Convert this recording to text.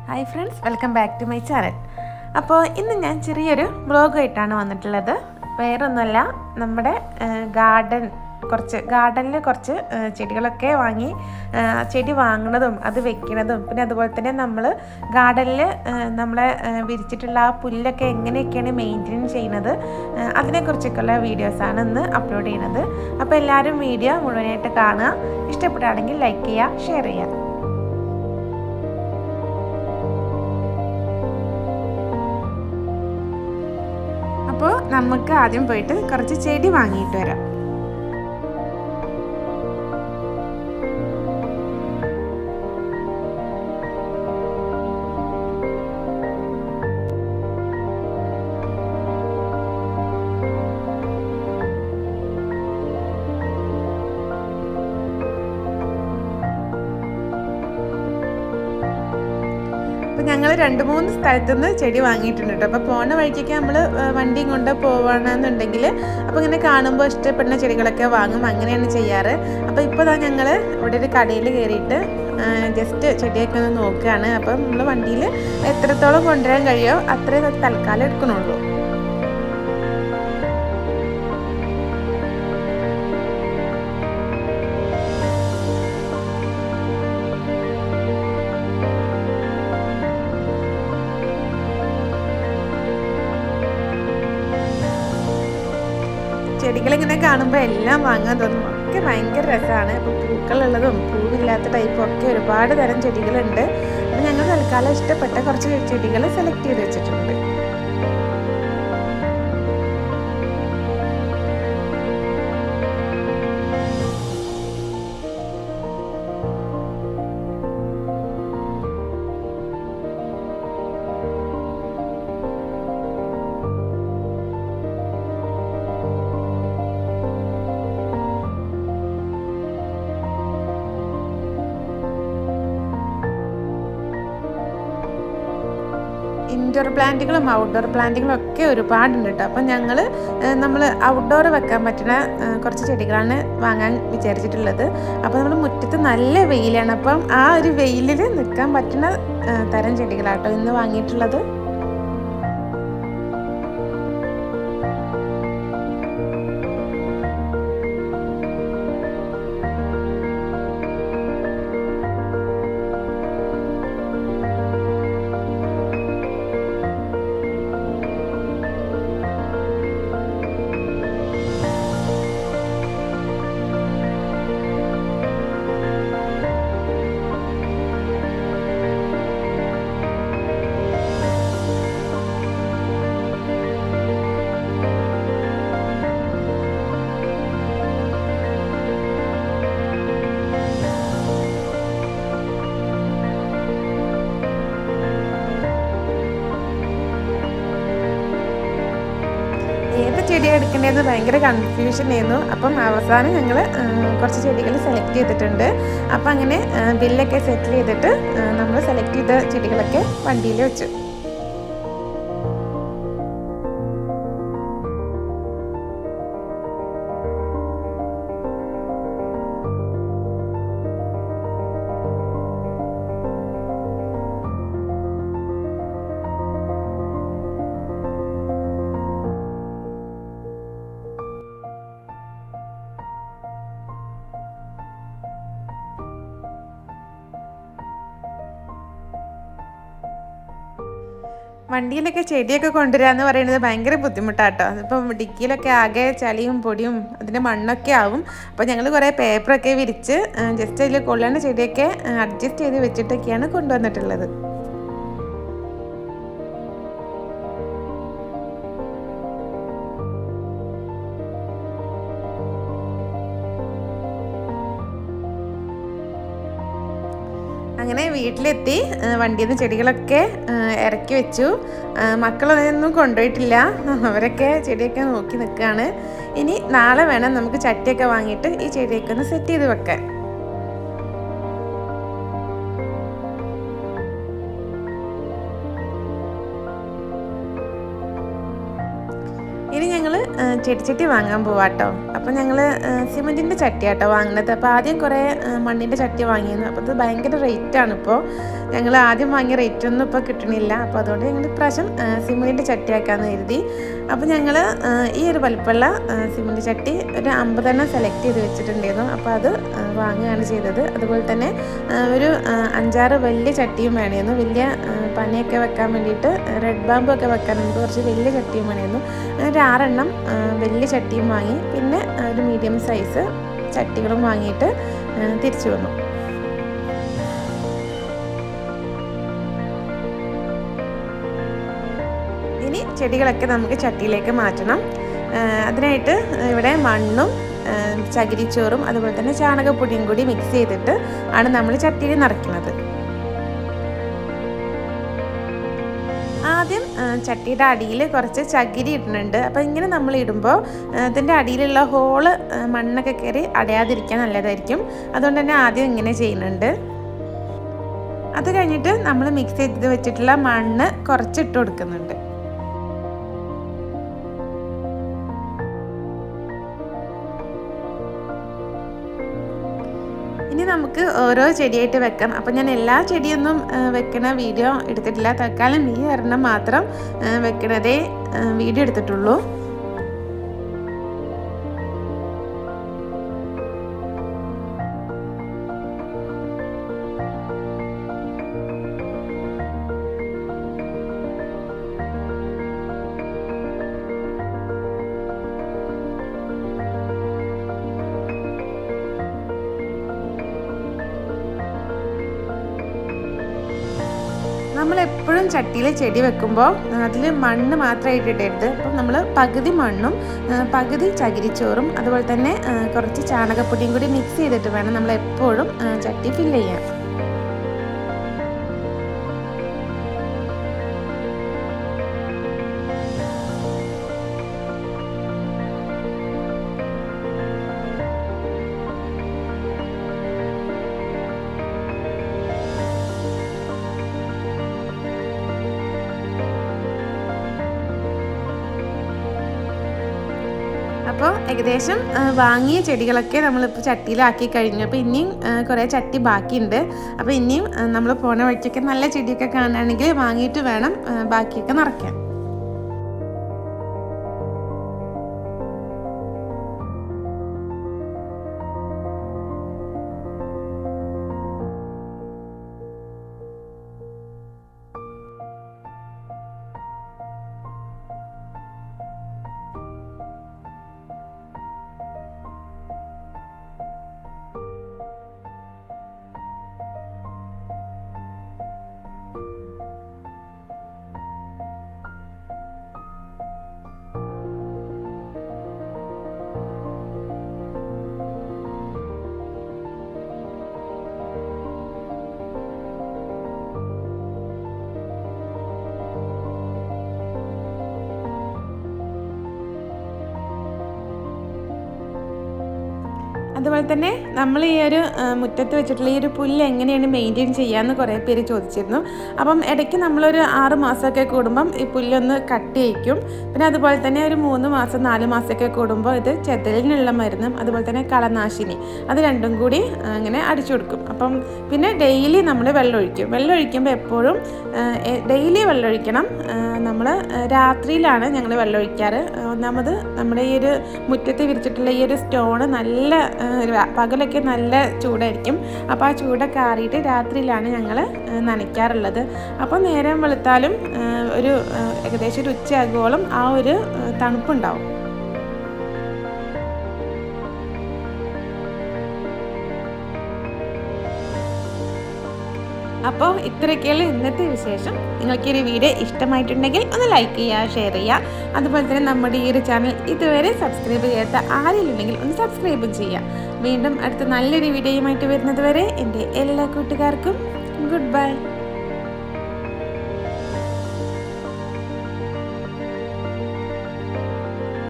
hi friends welcome back to my channel അപ്പോൾ ഇന്ന് ഞാൻ ചെറിയൊരു വ്ളോഗായിട്ടാണ് വന്നിട്ടുള്ളത് വേറൊന്നുമല്ല നമ്മുടെ ഗാർഡൻ കുറച്ച് ഗാർഡനിൽ കുറച്ച് ആ, ചെടികളൊക്കെ വാങ്ങി ആ, ചെടി വാങ്ങുന്നതും അത് വെക്കുന്നതും പിന്നെ അതുപോലെ തന്നെ നമ്മൾ ഗാർഡനിൽ നമ്മളെ ആ, വിരിച്ചിട്ടുള്ള ആ പുല്ലൊക്കെ എങ്ങനെയൊക്കെയാണ് മെയിൻറ്റെയിൻ ചെയ്യുന്നത് ആ, അതിനെക്കുറിച്ചൊക്കെയുള്ള വീഡിയോസാണ് ഇന്ന് അപ്ലോഡ് ചെയ്യുന്നത് അപ്പോൾ എല്ലാവരും വീഡിയോ മുഴുവനായിട്ട് കാണുക ഇഷ്ടപ്പെടുകയാണെങ്കിൽ ലൈക്ക് ചെയ്യുക ഷെയർ ചെയ്യുക അപ്പോൾ നമുക്ക് ആദ്യം പോയിട്ട് കുറച്ച് ചെടി വാങ്ങിയിട്ട് വരാം അപ്പോൾ ഞങ്ങൾ രണ്ട് മൂന്ന് സ്ഥലത്തു നിന്ന് ചെടി വാങ്ങിയിട്ടുണ്ട് കേട്ടോ അപ്പോൾ പോണ വഴിക്കൊക്കെ നമ്മൾ വണ്ടിയും കൊണ്ട് പോവണമെന്നുണ്ടെങ്കിൽ അപ്പോൾ ഇങ്ങനെ കാണുമ്പോൾ ഇഷ്ടപ്പെടുന്ന ചെടികളൊക്കെ വാങ്ങും അങ്ങനെയാണ് ചെയ്യാറ് അപ്പോൾ ഇപ്പോൾ ഇതാ ഞങ്ങൾ ഇവിടെ ഒരു കടയിൽ കയറിയിട്ട് ജസ്റ്റ് ചെടിയൊക്കെ ഒന്ന് നോക്കുകയാണ് അപ്പോൾ നമ്മൾ വണ്ടിയിൽ എത്രത്തോളം കൊണ്ടുവരാൻ കഴിയുമോ അത്രേ തൽക്കാലം എടുക്കണുള്ളൂ ചെടികളിങ്ങനെ കാണുമ്പോൾ എല്ലാം വാങ്ങാൻ തോന്നും ഒക്കെ ഭയങ്കര രസമാണ് ഇപ്പോൾ പൂക്കളുള്ളതും പൂവില്ലാത്ത ടൈപ്പും ഒക്കെ ഒരുപാട് തരം ചെടികളുണ്ട് അപ്പോൾ ഞങ്ങൾ തൽക്കാലം ഇഷ്ടപ്പെട്ട കുറച്ച് ചെടികൾ സെലക്ട് ചെയ്ത് വെച്ചിട്ടുണ്ട് ഇൻഡോർ പ്ലാന്റുകളും ഔട്ട്ഡോർ പ്ലാന്റുകളും ഒക്കെ ഒരുപാടുണ്ട് കേട്ടോ അപ്പം ഞങ്ങൾ നമ്മൾ ഔട്ട്ഡോർ വെക്കാൻ പറ്റുന്ന ആ, കുറച്ച് ചെടികളാണ് വാങ്ങാൻ വിചാരിച്ചിട്ടുള്ളത് അപ്പോൾ നമ്മൾ മുറ്റത്ത് നല്ല വെയിലാണ് അപ്പം ആ ഒരു വെയിലിൽ നിൽക്കാൻ പറ്റുന്ന ആ, തരം ചെടികളാട്ടോ ഇന്ന് വാങ്ങിയിട്ടുള്ളത് ഏത് ചെടി എടുക്കേണ്ടതെന്ന് ഭയങ്കര കൺഫ്യൂഷൻ ആയിരുന്നു അപ്പം അവസാനം ഞങ്ങൾ കുറച്ച് ചെടികൾ സെലക്ട് ചെയ്തിട്ടുണ്ട് അപ്പം അങ്ങനെ ആ, ബില്ലൊക്കെ സെറ്റിൽ ചെയ്തിട്ട് നമ്മൾ സെലക്ട് ചെയ്ത ചെടികളൊക്കെ വണ്ടിയിൽ വെച്ചു വണ്ടിയിലൊക്കെ ചെടിയൊക്കെ കൊണ്ടുവരിക എന്ന് പറയുന്നത് ഭയങ്കര ബുദ്ധിമുട്ടാട്ടോ അതിപ്പം ഡിക്കിയിലൊക്കെ ആകെ ചളിയും പൊടിയും അതിൻ്റെ മണ്ണൊക്കെ ആവും അപ്പോൾ ഞങ്ങൾ കുറേ പേപ്പറൊക്കെ വിരിച്ച് ജസ്റ്റ് അതിൽ കൊള്ളേണ്ട ചെടിയൊക്കെ അഡ്ജസ്റ്റ് ചെയ്ത് വെച്ചിട്ടൊക്കെയാണ് കൊണ്ടുവന്നിട്ടുള്ളത് അങ്ങനെ വീട്ടിലെത്തി ആ, വണ്ടിയിൽ നിന്ന് ചെടികളൊക്കെ ആ, ഇറക്കി വെച്ചു ആ, മക്കളൊന്നും കൊണ്ടുപോയിട്ടില്ല അവരൊക്കെ ചെടിയൊക്കെ നോക്കി നിൽക്കുകയാണ് ഇനി നാളെ വേണം നമുക്ക് ചട്ടിയൊക്കെ വാങ്ങിയിട്ട് ഈ ചെടിയൊക്കെ ഒന്ന് സെറ്റ് ചെയ്ത് വെക്കാൻ ഇനി ഞങ്ങൾ ചെടിച്ചട്ടി വാങ്ങാൻ പോവാട്ടോ അപ്പോൾ ഞങ്ങൾ സിമെൻറ്റിൻ്റെ ചട്ടിയാട്ടോ വാങ്ങുന്നത് അപ്പോൾ ആദ്യം കുറേ മണ്ണിൻ്റെ ചട്ടി വാങ്ങിയിരുന്നു അപ്പോൾ ഇത് ഭയങ്കര റേറ്റാണ് ഇപ്പോൾ ഞങ്ങൾ ആദ്യം വാങ്ങിയ റേറ്റ് ഒന്നും ഇപ്പോൾ കിട്ടണില്ല അപ്പോൾ അതുകൊണ്ട് ഞങ്ങൾ ഇപ്രാവശ്യം സിമെൻറ്റ് ചട്ടിയാക്കാമെന്ന് കരുതി അപ്പോൾ ഞങ്ങൾ ഈ ഒരു വലിപ്പമുള്ള സിമെൻറ്റ് ചട്ടി ഒരു അമ്പതെണ്ണം സെലക്ട് ചെയ്ത് വെച്ചിട്ടുണ്ടായിരുന്നു അപ്പോൾ അത് ആ, വാങ്ങുകയാണ് ചെയ്തത് അതുപോലെ തന്നെ ആ, ഒരു ആ, അഞ്ചാറ് വലിയ ചട്ടിയും വേണമായിരുന്നു വലിയ ആ, പനയൊക്കെ വെക്കാൻ വേണ്ടിയിട്ട് റെഡ് ബാമ്പൊക്കെ വെക്കാൻ വേണ്ടി കുറച്ച് വലിയ ചട്ടിയും വേണമായിരുന്നു അങ്ങനെ ഒരു ആറെണ്ണം ആ, വലിയ ചട്ടിയും വാങ്ങി പിന്നെ ആ, ഒരു മീഡിയം സൈസ് ചട്ടികളും വാങ്ങിയിട്ട് ആ, തിരിച്ചു വന്നു ഇനി ചെടികളൊക്കെ നമുക്ക് ചട്ടിയിലേക്ക് മാറ്റണം ആ, അതിനായിട്ട് ഇവിടെ മണ്ണും ആ, ചകിരിച്ചോറും അതുപോലെ തന്നെ ചാണകപ്പൊടിയും കൂടി മിക്സ് ചെയ്തിട്ട് ആണ് നമ്മൾ ചട്ടിയിൽ നിറയ്ക്കുന്നത് ആദ്യം ആ, ചട്ടിയുടെ അടിയിൽ കുറച്ച് ചകിരി ഇടുന്നുണ്ട് അപ്പോൾ ഇങ്ങനെ നമ്മൾ ഇടുമ്പോൾ അതിൻ്റെ അടിയിലുള്ള ഹോള് ആ, മണ്ണൊക്കെ കയറി അടയാതിരിക്കാൻ നല്ലതായിരിക്കും അതുകൊണ്ട് തന്നെ ആദ്യം ഇങ്ങനെ ചെയ്യുന്നുണ്ട് അത് കഴിഞ്ഞിട്ട് നമ്മൾ മിക്സ് ചെയ്ത് വെച്ചിട്ടുള്ള മണ്ണ് കുറച്ചിട്ട് കൊടുക്കുന്നുണ്ട് ഇനി നമുക്ക് ഓരോ ചെടിയായിട്ട് വെക്കാം അപ്പം ഞാൻ എല്ലാ ചെടിയൊന്നും ആ, വെക്കണ വീഡിയോ എടുത്തിട്ടില്ല തൽക്കാലം ഈ ഒരെണ്ണം മാത്രം ആ, വെക്കണതേ ആ, വീഡിയോ എടുത്തിട്ടുള്ളൂ നമ്മൾ എപ്പോഴും ചട്ടിയിൽ ചെടി വെക്കുമ്പോൾ അതിൽ മണ്ണ് മാത്രമായിട്ട് ഇടരുത് അപ്പം നമ്മൾ പകുതി മണ്ണും ആ, പകുതി ചകിരിച്ചോറും അതുപോലെ തന്നെ ആ, കുറച്ച് ചാണകപ്പൊടിയും കൂടി മിക്സ് ചെയ്തിട്ട് വേണം നമ്മൾ എപ്പോഴും ആ, ചട്ടി ഫില്ല് ചെയ്യാൻ അപ്പോൾ ഏകദേശം ആ, വാങ്ങിയ ചെടികളൊക്കെ നമ്മളിപ്പോൾ ചട്ടിയിലാക്കി കഴിഞ്ഞു അപ്പോൾ ഇനിയും ആ, കുറേ ചട്ടി ബാക്കിയുണ്ട് അപ്പോൾ ഇനിയും നമ്മൾ പോണ വഴിക്കൊക്കെ നല്ല ചെടിയൊക്കെ കാണുകയാണെങ്കിൽ വാങ്ങിയിട്ട് വേണം ആ, ബാക്കിയൊക്കെ നിറയ്ക്കാൻ അതുപോലെ തന്നെ നമ്മൾ ഈ ഒരു ആ, മുറ്റത്ത് വെച്ചിട്ടുള്ള ഈ ഒരു പുല്ല് എങ്ങനെയാണ് മെയിൻറ്റെയിൻ ചെയ്യാമെന്ന് കുറേ പേര് ചോദിച്ചിരുന്നു അപ്പം ഇടയ്ക്ക് നമ്മളൊരു ആറ് മാസമൊക്കെ കൂടുമ്പം ഈ പുല്ലൊന്ന് കട്ട് ചെയ്യിക്കും പിന്നെ അതുപോലെ തന്നെ ഒരു മൂന്ന് മാസം നാല് മാസമൊക്കെ കൂടുമ്പോൾ ഇത് ചെതലിനുള്ള മരുന്നും അതുപോലെ തന്നെ കളനാശിനി അത് രണ്ടും കൂടി ആ, അങ്ങനെ അടിച്ചു കൊടുക്കും അപ്പം പിന്നെ ഡെയിലി നമ്മൾ വെള്ളം ഒഴിക്കും വെള്ളം ഒഴിക്കുമ്പോൾ എപ്പോഴും ഡെയിലി വെള്ളം ഒഴിക്കണം നമ്മൾ രാത്രിയിലാണ് ഞങ്ങൾ വെള്ളം ഒഴിക്കാറ് ആ, ഒന്നാമത് നമ്മുടെ ഈ ഒരു മുറ്റത്ത് വിരിച്ചിട്ടുള്ള ഈ ഒരു സ്റ്റോണ് നല്ല ആ, രാ- പകലൊക്കെ നല്ല ചൂടായിരിക്കും അപ്പോൾ ആ ചൂടൊക്കെ ആറിയിട്ട് രാത്രിയിലാണ് ഞങ്ങൾ നനയ്ക്കാറുള്ളത് അപ്പോൾ നേരം വെളുത്താലും ആ, ഒരു ആ, ഏകദേശം ഒരു ഉച്ചയാകുവോളം ആ ഒരു ആ, തണുപ്പുണ്ടാവും അപ്പോൾ ഇത്രയൊക്കെയുള്ള ഇന്നത്തെ വിശേഷം നിങ്ങൾക്ക് ഈ ഒരു വീഡിയോ ഇഷ്ടമായിട്ടുണ്ടെങ്കിൽ ഒന്ന് ലൈക്ക് ചെയ്യുക ഷെയർ ചെയ്യുക അതുപോലെ തന്നെ നമ്മുടെ ഈ ഒരു ചാനൽ ഇതുവരെ സബ്സ്ക്രൈബ് ചെയ്യാത്ത ആരെങ്കിലും ഉണ്ടെങ്കിൽ ഒന്ന് സബ്സ്ക്രൈബും ചെയ്യുക വീണ്ടും അടുത്ത നല്ലൊരു വീഡിയോയുമായിട്ട് വരുന്നത് വരെ എൻ്റെ എല്ലാ കൂട്ടുകാർക്കും ഗുഡ് ബൈ